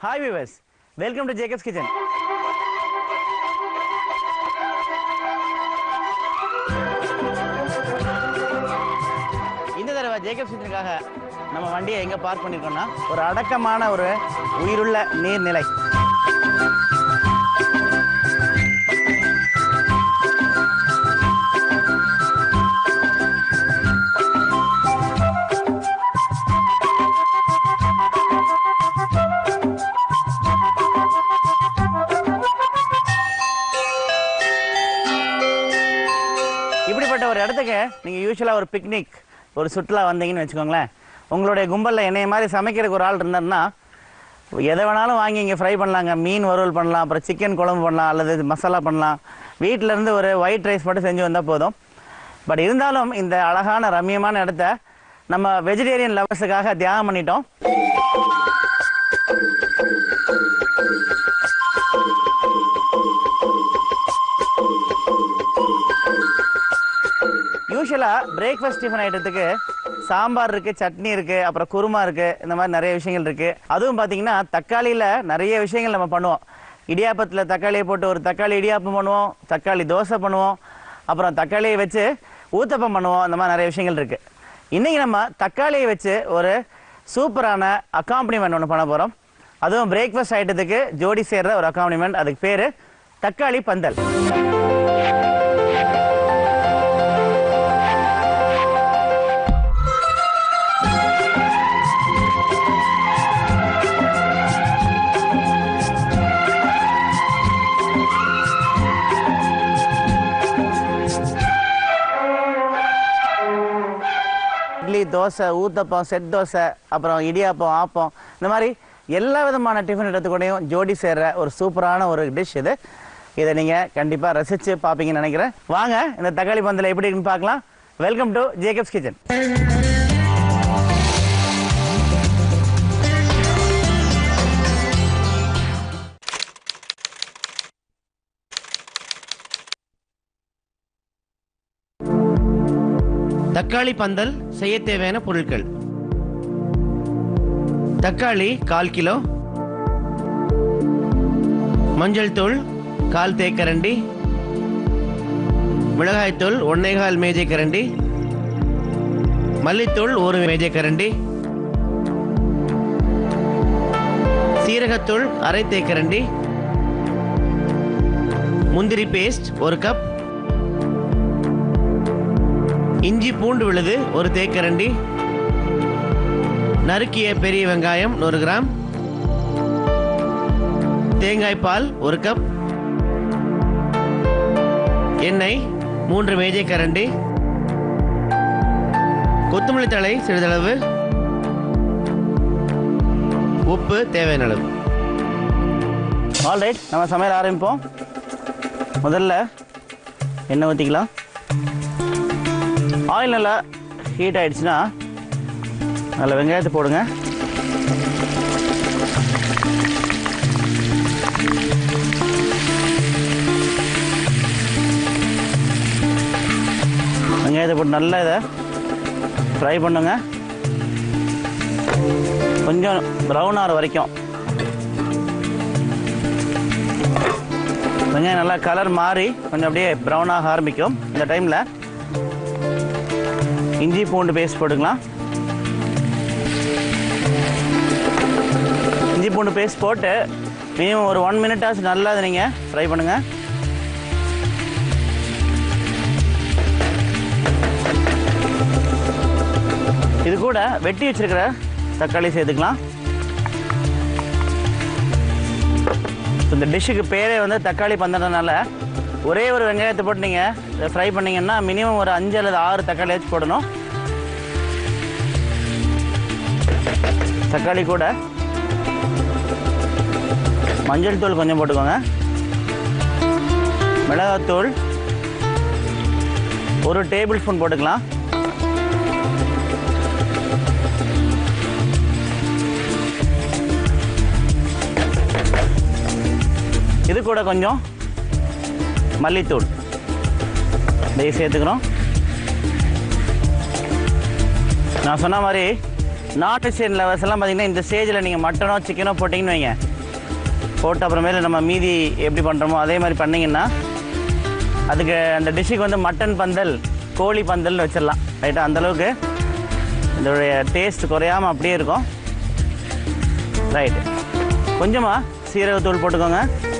Hi viewers welcome to Jacob's kitchen இந்த தடவை Jacobs கிச்சனுக்காக நம்ம வண்டியை எங்கே பார்க் பண்ணியிருக்கோம்னா ஒரு அடக்கமான ஒரு உயிருள்ள நீர்நிலை இப்படிப்பட்ட ஒரு இடத்துக்கு நீங்கள் யூஸ்வலாக ஒரு பிக்னிக் ஒரு சுற்றுலா வந்தீங்கன்னு வச்சுக்கோங்களேன் உங்களுடைய கும்பலில் என்னைய மாதிரி சமைக்கிறதுக்கு ஒரு ஆள் இருந்தாருன்னா எதை வேணாலும் வாங்கி இங்கே ஃப்ரை பண்ணலாங்க மீன் வறுவல் பண்ணலாம் அப்புறம் சிக்கன் குழம்பு பண்ணலாம் அல்லது மசாலா பண்ணலாம் வீட்டில இருந்து ஒரு ஒயிட் ரைஸ் மட்டும் செஞ்சு வந்தால் போதும் பட் இருந்தாலும் இந்த அழகான ரம்மியமான இடத்த நம்ம வெஜிடேரியன் லவர்ஸுக்காக தியாகம் பண்ணிட்டோம் யூஸ்வலாக பிரேக்ஃபாஸ்ட் டிஃபன் ஐட்டத்துக்கு சாம்பார் இருக்கு சட்னி இருக்கு அப்புறம் குருமா இருக்கு இந்த மாதிரி நிறைய விஷயங்கள் இருக்கு அதுவும் பார்த்தீங்கன்னா தக்காளியில் நிறைய விஷயங்கள் நம்ம பண்ணுவோம் இடியாப்பத்தில் தக்காளியை போட்டு ஒரு தக்காளி இடியாப்பம் பண்ணுவோம் தக்காளி தோசை பண்ணுவோம் அப்புறம் தக்காளியை வச்சு ஊத்தப்பம் பண்ணுவோம் அந்த மாதிரி நிறைய விஷயங்கள் இருக்கு இன்னைக்கு நம்ம தக்காளியை வச்சு ஒரு சூப்பரான அக்காம்பனிமெண்ட் ஒன்று பண்ண போகிறோம் அதுவும் பிரேக்ஃபாஸ்ட் ஐட்டத்துக்கு ஜோடி சேர்ற ஒரு அக்காம்பனிமெண்ட் அதுக்கு பேர் தக்காளி பந்தல் இட்லி தோசை ஊத்தப்பம் செட் தோசை அப்புறம் இடியாப்பம் ஆப்பம் இந்த மாதிரி எல்லா விதமான டிஃபன் இடத்துக்கூடையும் ஜோடி சேர்ற ஒரு சூப்பரான ஒரு டிஷ் இது இதை நீங்கள் கண்டிப்பாக ரசித்து பார்ப்பீங்கன்னு நினைக்கிறேன் வாங்க இந்த தக்காளி பந்தில் எப்படி இருக்குன்னு பார்க்கலாம் வெல்கம் டு ஜேக்கப்ஸ் கிச்சன் தக்காளி பந்தல் செய்ய தேவையான பொருட்கள் தக்காளி கால் கிலோ மஞ்சள் தூள் கால் தேக்கரண்டி மிளகாய்த்தூள் ஒன்னேகால் மேஜை கரண்டி மல்லித்தூள் ஒரு மேஜை கரண்டி சீரகத்தூள் அரை தேக்கரண்டி முந்திரி பேஸ்ட் ஒரு கப் இஞ்சி பூண்டு விழுது ஒரு தேக்கரண்டி நறுக்கிய பெரிய வெங்காயம் நூறு கிராம் தேங்காய் பால் ஒரு கப் எண்ணெய் மூன்று மேஜை கரண்டி கொத்தமல்லி தழை சிறிதளவு உப்பு தேவையான அளவு ஆல்ரைட் நம்ம சமையல் ஆரம்பிப்போம் முதல்ல எண்ணெய் ஊற்றிக்கலாம் ஆயில் நல்லா ஹீட் ஆயிடுச்சுன்னா நல்ல வெங்காயத்தை போடுங்க வெங்காயத்தை போட்டு நல்லா இதை ஃப்ரை பண்ணுங்க கொஞ்சம் ப்ரௌன் ஆகிற வரைக்கும் வெங்காயம் நல்லா கலர் மாறி கொஞ்சம் அப்படியே ப்ரௌன் ஆக ஆரம்பிக்கும் இந்த டைமில் இஞ்சி பூண்டு பேஸ்ட் போட்டுக்கலாம் இஞ்சி பூண்டு பேஸ்ட் போட்டு மினிமம் ஒரு ஒன் மினிட்டாச்சும் நல்லா அதை நீங்கள் ஃப்ரை பண்ணுங்கள் இது கூட வெட்டி வச்சிருக்கிற தக்காளி சேர்த்துக்கலாம் இந்த டிஷ்ஷுக்கு பேரே வந்து தக்காளி பந்தறதுனால ஒரே ஒரு வெங்காயத்தை போட்டு நீங்கள் இதை ஃப்ரை பண்ணீங்கன்னா மினிமம் ஒரு அஞ்சு அல்லது ஆறு தக்காளி வச்சு போடணும் தக்காளி கூட மஞ்சள் தூள் கொஞ்சம் போட்டுக்கோங்க மிளகாத்தூள் ஒரு டேபிள் ஸ்பூன் போட்டுக்கலாம் இது கூட கொஞ்சம் மல்லித்தூள் இதையும் சேர்த்துக்கிறோம் நான் சொன்ன மாதிரி நார்த் வெஜிடேரியன் லவர்ஸ் எல்லாம் பார்த்தீங்கன்னா இந்த ஸ்டேஜில் நீங்கள் மட்டனோ சிக்கனோ போட்டிங்கன்னு வைங்க போட்டு அப்புறமேல நம்ம மீதி எப்படி பண்ணுறோமோ அதே மாதிரி பண்ணிங்கன்னா அதுக்கு அந்த டிஷ்ஷுக்கு வந்து மட்டன் பந்தல் கோழி பந்தல்னு வச்சிடலாம் ரைட்டா அந்தளவுக்கு இதோடைய டேஸ்ட் குறையாமல் அப்படியே இருக்கும் ரைட் கொஞ்சமாக சீரகத்தூள் போட்டுக்கோங்க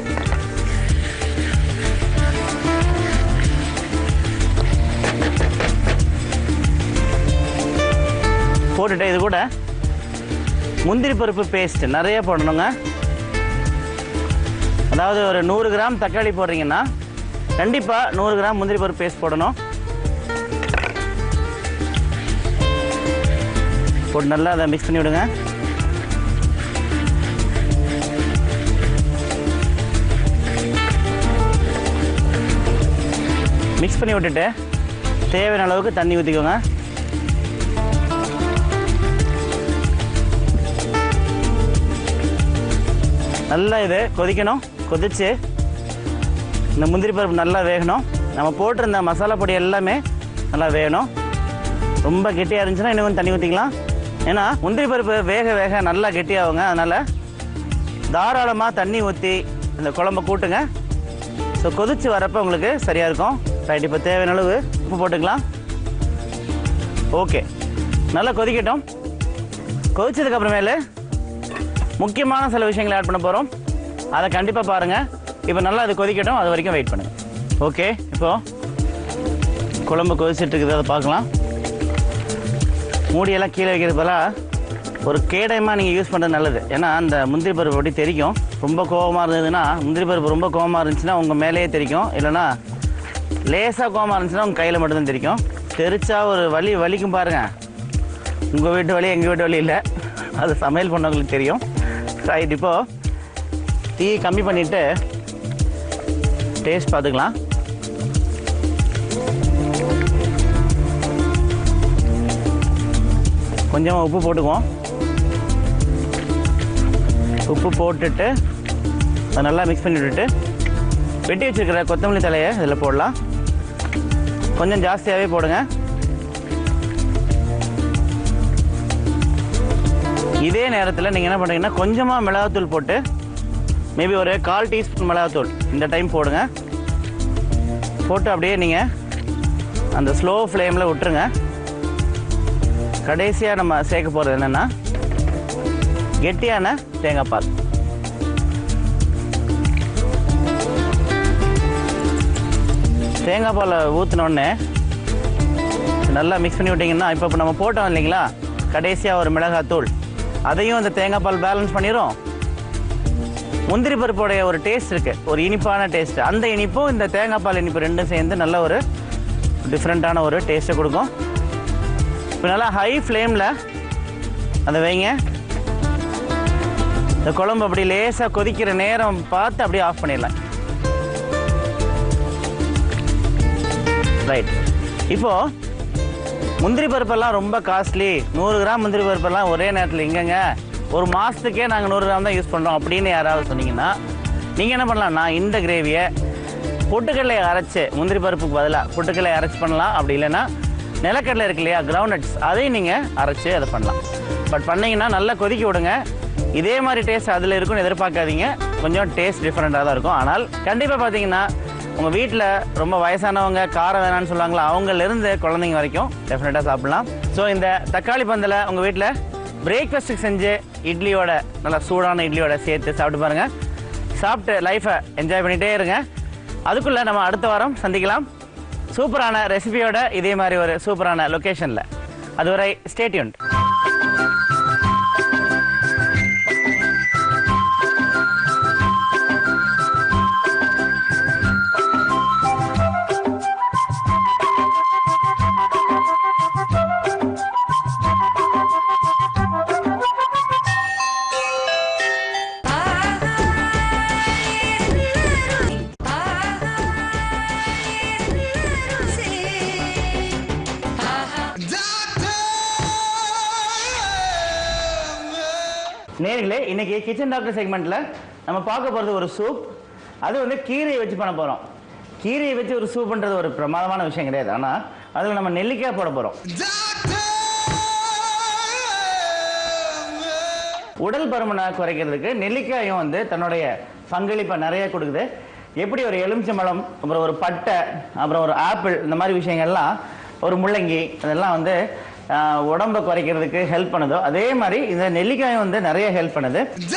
போட்டுட்டு இது கூட முந்திரி பருப்பு பேஸ்ட் நிறைய போடணுங்க அதாவது ஒரு நூறு கிராம் தக்காளி போடுறீங்கன்னா கண்டிப்பாக நூறு கிராம் முந்திரி பருப்பு பேஸ்ட் போடணும் போட்டு நல்லா அதை மிக்ஸ் பண்ணி விடுங்க மிக்ஸ் பண்ணி விட்டுட்டு தேவையான அளவுக்கு தண்ணி ஊற்றிக்கோங்க நல்லா இது கொதிக்கணும் கொதிச்சு இந்த முந்திரி பருப்பு நல்லா வேகணும் நம்ம போட்டிருந்த மசாலா பொடி எல்லாமே நல்லா வேகணும் ரொம்ப கெட்டியாக இருந்துச்சுன்னா இன்னும் கொஞ்சம் தண்ணி ஊற்றிக்கலாம் ஏன்னா முந்திரி பருப்பு வேக வேக நல்லா கெட்டியாகுங்க அதனால் தாராளமாக தண்ணி ஊற்றி இந்த குழம்ப கூட்டுங்க ஸோ கொதிச்சு வரப்போ உங்களுக்கு சரியாக இருக்கும் ரைட் இப்போ தேவையான அளவு உப்பு போட்டுக்கலாம் ஓகே நல்லா கொதிக்கட்டும் கொதிச்சதுக்கு அப்புறமேலு முக்கியமான சில விஷயங்களை ஆட் பண்ண போகிறோம் அதை கண்டிப்பாக பாருங்கள் இப்போ நல்லா அது கொதிக்கட்டும் அது வரைக்கும் வெயிட் பண்ணுங்கள் ஓகே இப்போது குழம்பு கொதிச்சிட்டு இருக்குது அதை பார்க்கலாம் மூடியெல்லாம் கீழே வைக்கிறது பதிலாக ஒரு கேடயமாக நீங்கள் யூஸ் பண்ணுறது நல்லது ஏன்னா அந்த முந்திரி பருப்பு அப்படி தெரிக்கும் ரொம்ப கோவமாக இருந்ததுன்னா முந்திரி பருப்பு ரொம்ப கோவமாக இருந்துச்சுன்னா உங்கள் மேலேயே தெரிக்கும் இல்லைன்னா லேசாக கோவமாக இருந்துச்சுன்னா உங்கள் கையில் மட்டும்தான் தெரிக்கும் தெரிச்சா ஒரு வலி வலிக்கும் பாருங்கள் உங்கள் வீட்டு வலி எங்கள் வீட்டு வலி இல்லை அது சமையல் பண்ணவங்களுக்கு தெரியும் ரைட் இப்போ டீ கம்மி பண்ணிவிட்டு டேஸ்ட் பார்த்துக்கலாம் கொஞ்சமாக உப்பு போட்டுக்குவோம் உப்பு போட்டுட்டு அதை நல்லா மிக்ஸ் பண்ணி விட்டுட்டு வெட்டி வச்சிருக்கிற கொத்தமல்லி தலையை இதில் போடலாம் கொஞ்சம் ஜாஸ்தியாகவே போடுங்க இதே நேரத்தில் நீங்கள் என்ன பண்ணுறீங்கன்னா கொஞ்சமாக மிளகாத்தூள் போட்டு மேபி ஒரு கால் டீஸ்பூன் மிளகாத்தூள் இந்த டைம் போடுங்க போட்டு அப்படியே நீங்கள் அந்த ஸ்லோ ஃப்ளேமில் விட்டுருங்க கடைசியாக நம்ம சேர்க்க போகிறது என்னென்னா கெட்டியான தேங்காய் பால் தேங்காய் பாலை ஊற்றினோடனே நல்லா மிக்ஸ் பண்ணி விட்டிங்கன்னா இப்போ இப்போ நம்ம போட்டோம் இல்லைங்களா கடைசியாக ஒரு மிளகாத்தூள் அதையும் அந்த தேங்காய் பால் பேலன்ஸ் பண்ணிடும் முந்திரி பருப்போடைய ஒரு டேஸ்ட் இருக்குது ஒரு இனிப்பான டேஸ்ட் அந்த இனிப்பும் இந்த தேங்காய் பால் இனிப்பு ரெண்டும் சேர்ந்து நல்ல ஒரு டிஃப்ரெண்ட்டான ஒரு டேஸ்ட்டை கொடுக்கும் இப்போ நல்லா ஹை ஃப்ளேமில் அதை வைங்க இந்த குழம்பு அப்படி லேசாக கொதிக்கிற நேரம் பார்த்து அப்படியே ஆஃப் பண்ணிடலாம் ரைட் இப்போது முந்திரி பருப்பெல்லாம் ரொம்ப காஸ்ட்லி நூறு கிராம் முந்திரி பருப்பெல்லாம் ஒரே நேரத்தில் இங்கங்க ஒரு மாதத்துக்கே நாங்கள் நூறு கிராம் தான் யூஸ் பண்ணுறோம் அப்படின்னு யாராவது சொன்னீங்கன்னா நீங்கள் என்ன பண்ணலாம்னா இந்த கிரேவியை பொட்டுக்கடலையை அரைச்சு முந்திரி பருப்புக்கு பதிலாக பொட்டுக்கடலையை அரைச்சி பண்ணலாம் அப்படி இல்லைன்னா நிலக்கடலை இருக்கு இல்லையா கிரவுண்ட்நட்ஸ் அதையும் நீங்கள் அரைச்சி அதை பண்ணலாம் பட் பண்ணீங்கன்னா நல்லா கொதிக்க விடுங்க இதே மாதிரி டேஸ்ட் அதில் இருக்கும்னு எதிர்பார்க்காதீங்க கொஞ்சம் டேஸ்ட் டிஃப்ரெண்ட்டாக தான் இருக்கும் ஆனால் கண்டிப்பாக பார்த்தீங்கன்னா உங்கள் வீட்டில் ரொம்ப வயசானவங்க காரம் வேணாம்னு சொல்லுவாங்களா அவங்கலேருந்து குழந்தைங்க வரைக்கும் டெஃபினட்டாக சாப்பிடலாம் ஸோ இந்த தக்காளி பந்தலை உங்கள் வீட்டில் பிரேக்ஃபாஸ்ட்டுக்கு செஞ்சு இட்லியோட நல்லா சூடான இட்லியோட சேர்த்து சாப்பிட்டு பாருங்கள் சாப்பிட்டு லைஃப்பை என்ஜாய் பண்ணிகிட்டே இருங்க அதுக்குள்ளே நம்ம அடுத்த வாரம் சந்திக்கலாம் சூப்பரான ரெசிபியோட இதே மாதிரி ஒரு சூப்பரான லொக்கேஷனில் அதுவரை ஸ்டேட்யூன் நேர்களே இன்னைக்கு கிச்சன் டாக்டர் செக்மெண்ட்ல நம்ம பார்க்க போகிறது ஒரு சூப் அது வந்து கீரையை வச்சு பண்ண போகிறோம் கீரையை வச்சு ஒரு சூப் பண்ணுறது ஒரு பிரமாதமான விஷயம் கிடையாது ஆனால் அதில் நம்ம நெல்லிக்காய் போட போகிறோம் உடல் பருமனை குறைக்கிறதுக்கு நெல்லிக்காயும் வந்து தன்னுடைய பங்களிப்பை நிறைய கொடுக்குது எப்படி ஒரு எலுமிச்சம்பழம் அப்புறம் ஒரு பட்டை அப்புறம் ஒரு ஆப்பிள் இந்த மாதிரி விஷயங்கள்லாம் ஒரு முள்ளங்கி இதெல்லாம் வந்து ஆஹ், உடம்பை குறைக்கிறதுக்கு ஹெல்ப் பண்ணுதோ அதே மாதிரி இந்த நெல்லிக்காயும் வந்து நிறைய ஹெல்ப் பண்ணுது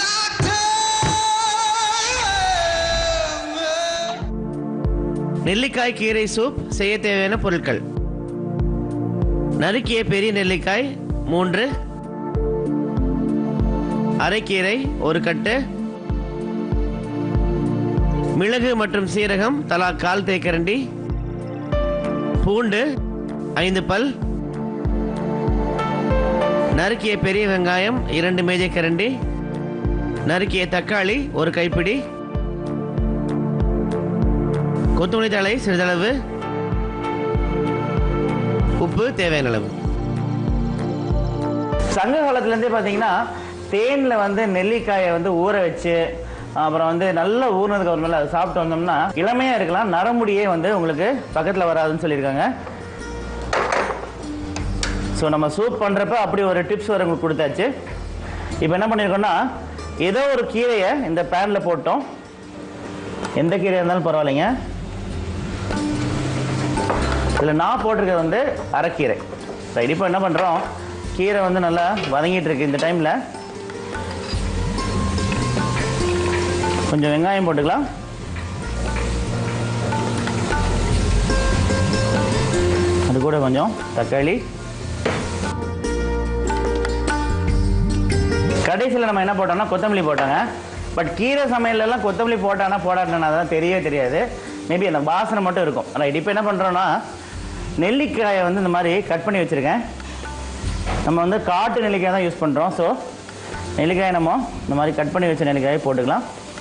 நெல்லிக்காய் கீரை சூப் செய்ய தேவையான பொருட்கள் நறுக்கிய பெரிய நெல்லிக்காய் மூன்று அரைக்கீரை ஒரு கட்டு மிளகு மற்றும் சீரகம் தலா கால் தேக்கரண்டி பூண்டு ஐந்து பல் நறுக்கிய பெரிய வெங்காயம் இரண்டு மேஜை கரண்டி நறுக்கிய தக்காளி ஒரு கைப்பிடி கொத்தமல்லி தழை சிறிதளவு உப்பு தேவையான அளவு சங்க காலத்துலேருந்தே பார்த்தீங்கன்னா தேனில் வந்து நெல்லிக்காயை வந்து ஊற வச்சு அப்புறம் வந்து நல்லா ஊறினதுக்கு அப்புறமேல அதை சாப்பிட்டு வந்தோம்னா இளமையாக இருக்கலாம் நரமுடியே வந்து உங்களுக்கு பக்கத்தில் வராதுன்னு சொல்லியிருக்காங்க ஸோ நம்ம சூப் பண்ணுறப்ப அப்படி ஒரு டிப்ஸ் வர உங்களுக்கு கொடுத்தாச்சு இப்போ என்ன பண்ணியிருக்கோம்னா ஏதோ ஒரு கீரையை இந்த பேனில் போட்டோம் எந்த கீரையாக இருந்தாலும் பரவாயில்லைங்க இதில் நான் போட்டிருக்கிறது வந்து அரைக்கீரை ரைட் இப்போ என்ன பண்ணுறோம் கீரை வந்து நல்லா வதங்கிட்டு இருக்கு இந்த டைமில் கொஞ்சம் வெங்காயம் போட்டுக்கலாம் அது கூட கொஞ்சம் தக்காளி கடைசியில் நம்ம என்ன போட்டோம்னா கொத்தமல்லி போட்டாங்க பட் கீரை சமையல்ல எல்லாம் கொத்தமல்லி போட்டானா போடாட்டானா அதெல்லாம் தெரியவே தெரியாது மேபி அந்த வாசனை மட்டும் இருக்கும் ரைட் இப்போ என்ன பண்ணுறோன்னா நெல்லிக்காயை வந்து இந்த மாதிரி கட் பண்ணி வச்சுருக்கேன் நம்ம வந்து காட்டு நெல்லிக்காய் தான் யூஸ் பண்ணுறோம் ஸோ நெல்லிக்காயை நம்ம இந்த மாதிரி கட் பண்ணி வச்ச நெல்லிக்காயை போட்டுக்கலாம்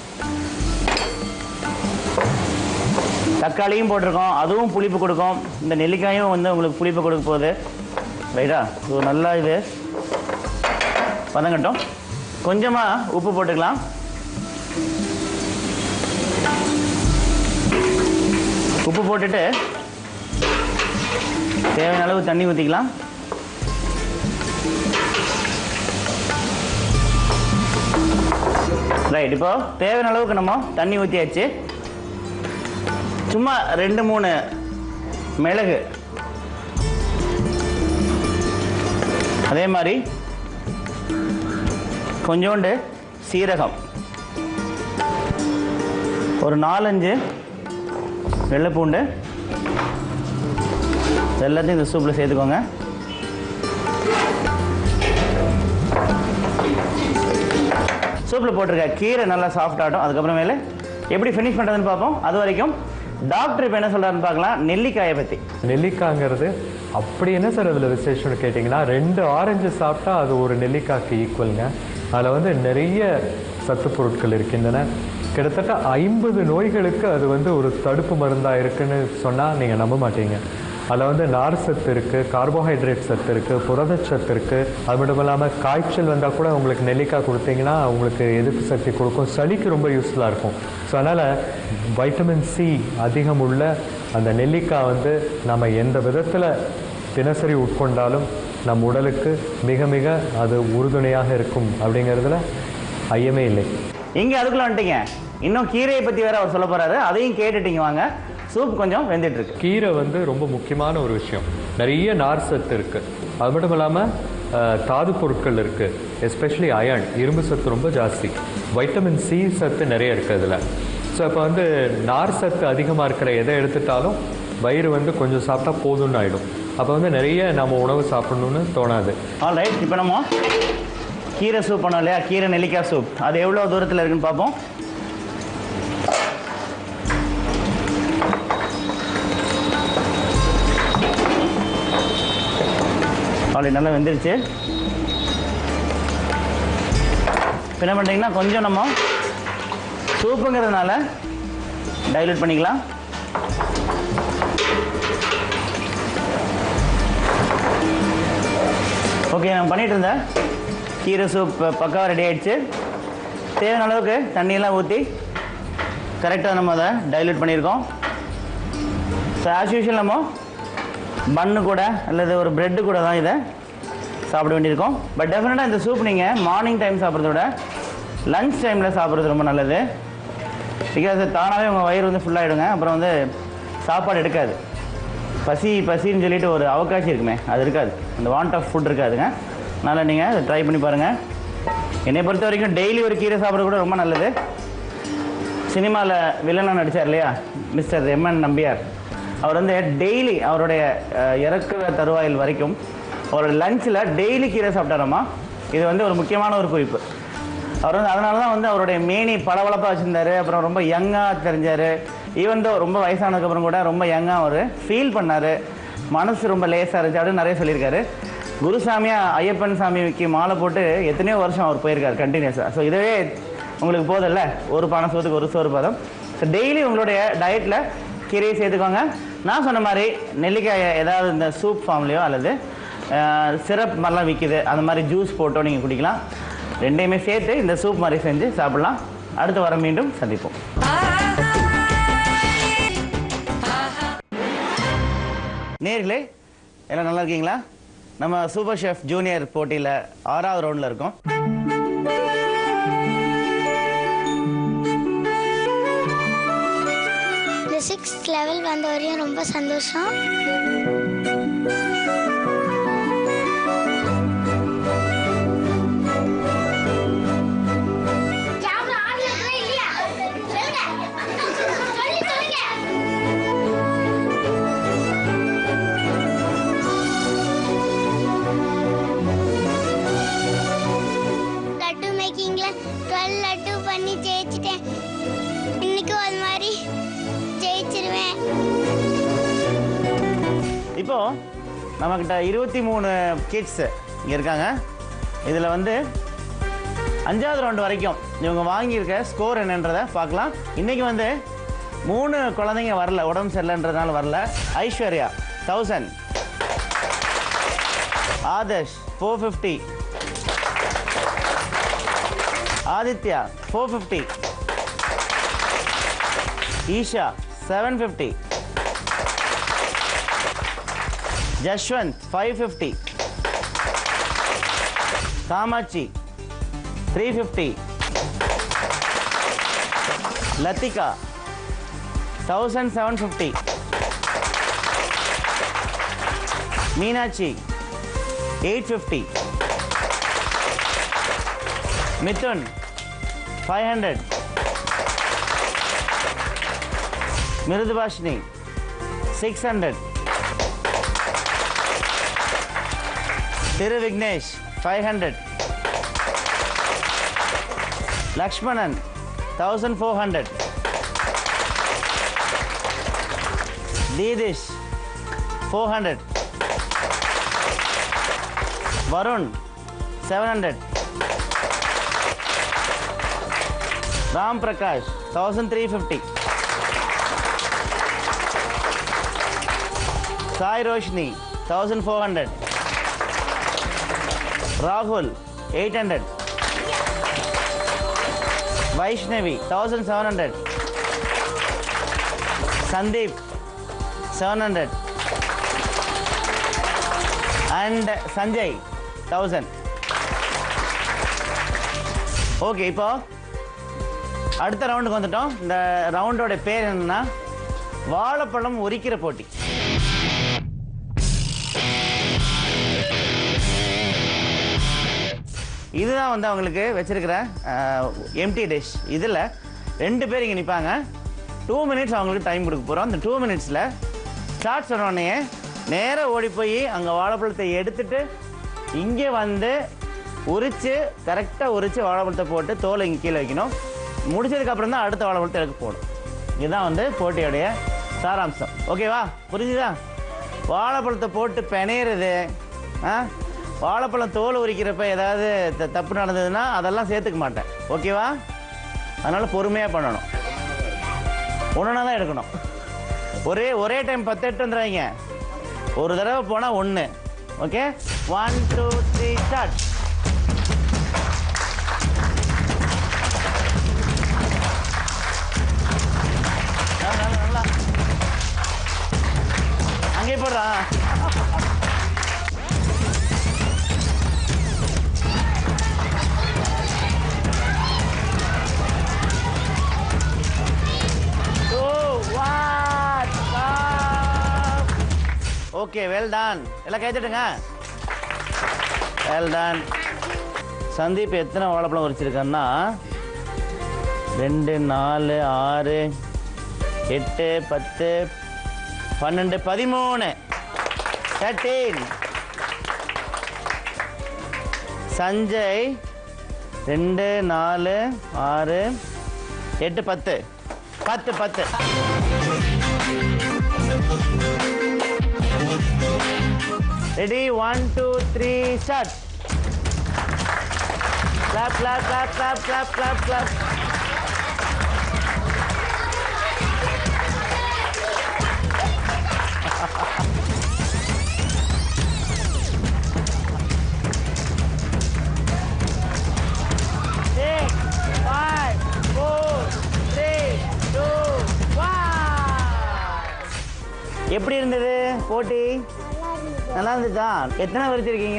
தக்காளியும் போட்டிருக்கோம் அதுவும் புளிப்பு கொடுக்கும் இந்த நெல்லிக்காயும் வந்து உங்களுக்கு புளிப்பு கொடுக்க போகுது ரைட்டா ஸோ நல்லா இது வதங்கட்டும் கொஞ்சமாக உப்பு போட்டுக்கலாம் உப்பு போட்டுட்டு தேவையான அளவு தண்ணி ஊற்றிக்கலாம் ரைட் இப்போ தேவையான அளவுக்கு நம்ம தண்ணி ஊற்றியாச்சு சும்மா ரெண்டு மூணு மிளகு அதே மாதிரி கொஞ்சோண்டு சீரகம் ஒரு நாலஞ்சு வெள்ளைப்பூண்டு எல்லாத்தையும் இந்த சூப்பில் சேர்த்துக்கோங்க சூப்பில் போட்டிருக்க கீரை நல்லா சாஃப்ட் ஆகட்டும் அதுக்கப்புறமேல எப்படி ஃபினிஷ் பண்ணுறதுன்னு பார்ப்போம் அது வரைக்கும் டாக்டர் இப்போ என்ன சொல்கிறாருன்னு பார்க்கலாம் நெல்லிக்காயை பற்றி நெல்லிக்காய்ங்கிறது அப்படி என்ன சார் அதில் விசேஷம்னு கேட்டிங்கன்னா ரெண்டு ஆரஞ்சு சாப்பிட்டா அது ஒரு நெல்லிக்காய்க்கு ஈக்குவலுங்க அதில் வந்து நிறைய சத்து பொருட்கள் இருக்கின்றன கிட்டத்தட்ட ஐம்பது நோய்களுக்கு அது வந்து ஒரு தடுப்பு மருந்தாக இருக்குன்னு சொன்னால் நீங்கள் நம்ப மாட்டீங்க அதில் வந்து நார் சத்து இருக்குது கார்போஹைட்ரேட் சத்து இருக்குது புரதச்சத்து இருக்குது அது மட்டும் இல்லாமல் காய்ச்சல் வந்தால் கூட உங்களுக்கு நெல்லிக்காய் கொடுத்தீங்கன்னா உங்களுக்கு எதிர்ப்பு சக்தி கொடுக்கும் சளிக்கு ரொம்ப யூஸ்ஃபுல்லாக இருக்கும் ஸோ அதனால் வைட்டமின் சி அதிகம் உள்ள அந்த நெல்லிக்காய் வந்து நம்ம எந்த விதத்தில் தினசரி உட்கொண்டாலும் நம் உடலுக்கு மிக மிக அது உறுதுணையாக இருக்கும் அப்படிங்கிறதுல ஐயமே இல்லை இங்கே அதுக்குள்ள வந்துட்டீங்க இன்னும் கீரையை பற்றி வேற அவர் சொல்ல போறாரு அதையும் கேட்டுட்டீங்க வாங்க சூப் கொஞ்சம் வெந்துட்டு இருக்கு கீரை வந்து ரொம்ப முக்கியமான ஒரு விஷயம் நிறைய நார் சத்து இருக்குது அது மட்டும் இல்லாமல் தாது பொருட்கள் இருக்குது எஸ்பெஷலி அயர்ன் இரும்பு சத்து ரொம்ப ஜாஸ்தி வைட்டமின் சி சத்து நிறைய இருக்குது அதில் ஸோ இப்போ வந்து நார் சத்து அதிகமாக இருக்கிற எதை எடுத்துட்டாலும் வயிறு வந்து கொஞ்சம் சாப்பிட்டா போதும்னு ஆகிடும் அப்போ வந்து நிறைய நம்ம உணவு சாப்பிடணும்னு தோணாது ஆல் ரைட் இப்போ நம்ம கீரை சூப் பண்ணோம் இல்லையா கீரை நெல்லிக்காய் சூப் அது எவ்வளோ தூரத்தில் இருக்குன்னு பார்ப்போம் ஆல்ரெடி நல்லா வெந்துருச்சு இப்போ என்ன பண்ணுறீங்கன்னா கொஞ்சம் நம்ம சூப்புங்கிறதுனால டைலூட் பண்ணிக்கலாம் ஓகே நான் பண்ணிட்டு இருந்தேன் கீரை சூப் பக்காவாக ரெடி ஆயிடுச்சு தேவையான அளவுக்கு தண்ணியெல்லாம் ஊற்றி கரெக்டாக நம்ம அதை டைலூட் பண்ணியிருக்கோம் ஸோ ஆஸ் யூஷுவல் நம்ம பன்னு கூட அல்லது ஒரு பிரெட்டு கூட தான் இதை சாப்பிட வேண்டியிருக்கும் பட் டெஃபினட்டாக இந்த சூப் நீங்கள் மார்னிங் டைம் சாப்பிட்றத விட லஞ்ச் டைமில் சாப்பிட்றது ரொம்ப நல்லது பிகாஸ் தானாகவே உங்கள் வயிறு வந்து ஃபுல்லாகிடுங்க அப்புறம் வந்து சாப்பாடு எடுக்காது பசி பசின்னு சொல்லிட்டு ஒரு அவகாசி இருக்குமே அது இருக்காது அந்த வாண்ட் ஆஃப் ஃபுட் இருக்காதுங்க அதனால் நீங்கள் அதை ட்ரை பண்ணி பாருங்கள் என்னை பொறுத்த வரைக்கும் டெய்லி ஒரு கீரை சாப்பிட்றது கூட ரொம்ப நல்லது சினிமாவில் வில்லனாக நடித்தார் இல்லையா மிஸ்டர் எம்என் நம்பியார் அவர் வந்து டெய்லி அவருடைய அஹ், இறக்குற தருவாயில் வரைக்கும் அவரோட லஞ்சில் டெய்லி கீரை சாப்பிட்டாராமா இது வந்து ஒரு முக்கியமான ஒரு குறிப்பு அவர் வந்து அதனால தான் வந்து அவருடைய மேனி பளபளப்பாக வச்சுருந்தாரு அப்புறம் ரொம்ப யங்காக தெரிஞ்சார் ஈவன் தோ ரொம்ப வயசானதுக்கப்புறம் கூட ரொம்ப யங்காக அவர் ஃபீல் பண்ணார் மனசு ரொம்ப லேசாக இருந்துச்சு அப்படின்னு நிறைய சொல்லியிருக்காரு குருசாமியாக ஐயப்பன் சாமிக்கு மாலை போட்டு எத்தனையோ வருஷம் அவர் போயிருக்காரு கண்டினியூஸாக ஸோ இதுவே உங்களுக்கு போதில்ல ஒரு பானை சோத்துக்கு ஒரு சோறு பதம் ஸோ டெய்லி உங்களுடைய டயட்டில் கீரையை சேர்த்துக்கோங்க நான் சொன்ன மாதிரி நெல்லிக்காயை ஏதாவது இந்த சூப் ஃபார்ம்லேயோ அல்லது சிரப் மாதிரிலாம் விற்கிது அந்த மாதிரி ஜூஸ் போட்டோ நீங்கள் குடிக்கலாம் ரெண்டையுமே சேர்த்து இந்த சூப் மாதிரி செஞ்சு சாப்பிடலாம் அடுத்த வாரம் மீண்டும் சந்திப்போம் நேர்களே எல்லாம் நல்லா இருக்கீங்களா நம்ம சூப்பர் ஷெஃப் ஜூனியர் போட்டியில் ஆறாவது ரவுண்டில் இருக்கோம் இந்த சிக்ஸ்த் லெவல் வந்த வரையும் ரொம்ப சந்தோஷம் லட்டு மேக்கிங்ல டுவெல் லட்டு பண்ணி ஜெயிச்சிட்டேன் இன்னைக்கும் அது மாதிரி ஜெயிச்சிருவேன் இப்போ நம்மக்கிட்ட இருபத்தி மூணு கிட்ஸ் இங்கே இருக்காங்க இதில் வந்து அஞ்சாவது ரவுண்டு வரைக்கும் இவங்க வாங்கியிருக்க ஸ்கோர் என்னன்றதை பார்க்கலாம் இன்னைக்கு வந்து மூணு குழந்தைங்க வரல உடம்பு சரியில்லைன்றதுனால வரல Aishwarya thousand Adarsh four fifty Aditya four fifty Isha seven fifty Jashwanth five fifty Kamakshi three fifty Lathika thousand seven fifty Meenakshi eight fifty Mithun five hundred Mrudubhashini six hundred Thiru Vignesh five hundred Lakshmanan thousand four hundred Dheedhish four hundred Varun seven hundred Ram Prakash thousand three fifty Sai Roshini thousand four hundred ராகுல் eight hundred Vaishnavi thousand seven hundred Sandeep seven hundred and Sanjay thousand okay இப்போ அடுத்த ரவுண்டுக்கு வந்துட்டோம் இந்த ரவுண்டோட பேர் என்னன்னா வாழைப்பழம் உரிக்கிற போட்டி இதுதான் வந்து அவங்களுக்கு வச்சிருக்கிற எம்டி டிஷ் இதில் ரெண்டு பேர் இங்கே நிற்பாங்க டூ மினிட்ஸ் அவங்களுக்கு டைம் கொடுக்க போகிறோம் அந்த டூ மினிட்ஸில் ஸ்டார்ட் சொன்னோடனே நேராக ஓடி போய் அங்கே வாழைப்பழத்தை எடுத்துட்டு இங்கே வந்து உரித்து கரெக்டாக உரித்து வாழைப்பழத்தை போட்டு தோலை இங்கே கீழே வைக்கணும் முடிச்சதுக்கப்புறம் தான் அடுத்த வாழைப்பழத்தை எடுக்க போகணும் இதுதான் வந்து போட்டியோடைய சாராம்சம் ஓகேவா புரிஞ்சுதா வாழைப்பழத்தை போட்டு பிணையிறது ஆ வாழைப்பழம் தோல் உரிக்கிறப்ப ஏதாவது த- தப்பு நடந்ததுன்னா அதெல்லாம் சேர்த்துக்க மாட்டேன் ஓகேவா அதனால் பொறுமையாக பண்ணணும் ஒன்றுனா தான் எடுக்கணும் ஒரே ஒரே டைம் பத்து எட்டு வந்துடுறாங்க ஒரு தடவை போனால் ஒன்று okay one two three start நல்லா நல்லா அங்கே போடுறா ஓகே வெல் டன் எல்லாம் கைத்தட்டுங்க வெல் டன் சந்தீப் எத்தனை வாழைப்பழம் உரிச்சிருக்கான்னா ரெண்டு நாலு ஆறு எட்டு பத்து பன்னெண்டு பதிமூணு தேர்ட்டீன் சஞ்சய் ரெண்டு நாலு ஆறு எட்டு பத்து பத்து பத்து ready one two three start clap clap clap clap clap clap clap Six, five, four, three, two, one. எப்படி இருந்தது போட்டி நல்லா இருந்துச்சா எத்தனை வரிச்சிருக்கீங்க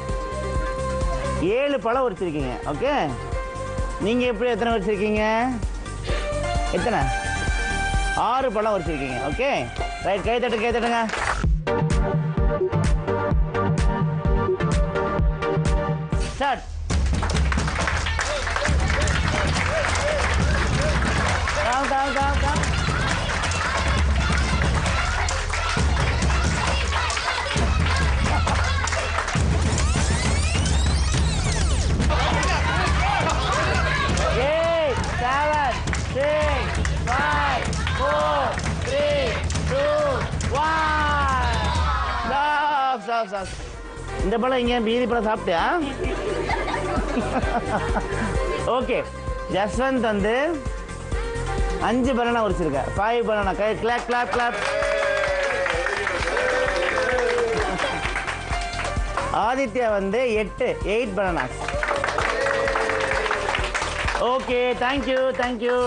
ஏழு பழம் வரிச்சிருக்கீங்க ஓகே நீங்க எப்படி எத்தனை வரிச்சிருக்கீங்க எத்தனை ஆறு பழம் வரிச்சிருக்கீங்க ஓகே ரைட் கை தட்டு கை தட்டுங்க start Down, down, down, down. Eight, seven, six, five, four, three, two, one. Stop, stop, stop. இந்த பழம் இங்க மீதி பழம் சாப்பிட்டியா ஓகே ஜஸ்வந்த் வந்து அஞ்சு பனானா உரிச்சிருக்க ஃபைவ் பனானா கை கிளாப் கிளாப் கிளாப் ஆதித்யா வந்து எட்டு eight bananas okay thank you thank you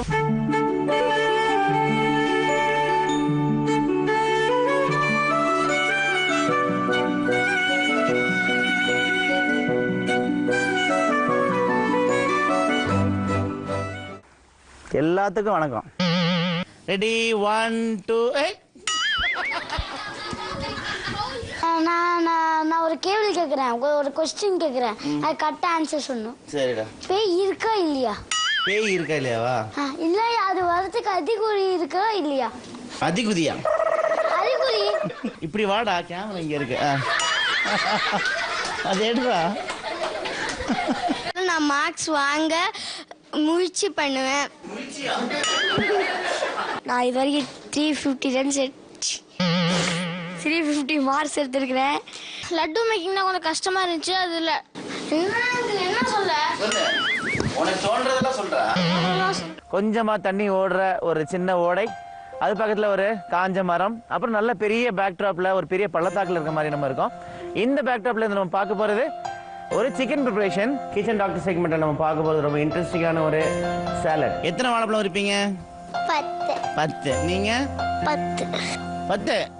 எல்லாத்துக்கும் வணக்கம் ரெடி ஒன் டூ நான் நான் நான் ஒரு கேள்வி கேட்குறேன் ஒரு கொஸ்டின் கேட்குறேன் அது கரெக்டாக ஆன்சர் சொல்லணும் சரிடா பேய் இருக்கா இல்லையா பேய் இருக்கா இல்லையாவா ஆ, இல்லையா அது வரதுக்கு அதிகுறி இருக்கா இல்லையா அதிகுதியா அறிகுறி இப்படி வாடா கேமரா இங்க இருக்கு ஆ. அது எடுடா நான் மார்க்ஸ் வாங்க முயற்சி பண்ணுவேன் நான் இது வரைக்கும் three fifty runs three fifty marks எடுத்திருக்கிறேன் லட்டு மேக்கிங்னா கொஞ்சம் கஷ்டமா இருந்துச்சு அதில் என்ன இதுல என்ன சொல்ல உனக்கு தோன்றதெல்லாம் சொல்றா கொஞ்சமா தண்ணி ஓடுற ஒரு சின்ன ஓடை அது பக்கத்துல ஒரு காஞ்ச மரம் அப்புறம் நல்ல பெரிய பேக்ட்ராப்ல ஒரு பெரிய பள்ளத்தாக்குல இருக்க மாதிரி நம்ம இருக்கோம் இந்த பேக்ட்ராப்ல இருந்து நம்ம பார்க்க போறது ஒரு சிக்கன் ப்ரிப்பரேஷன் கிச்சன் டாக்டர் செக்மெண்ட்ல நம்ம பார்க்க போறது ரொம்ப இன்ட்ரெஸ்டிங்கான ஒரு சாலட் எத்தனை வாழைப்பழம் இருப்பீங்க பத்து பத்து நீங்க பத்து பத்து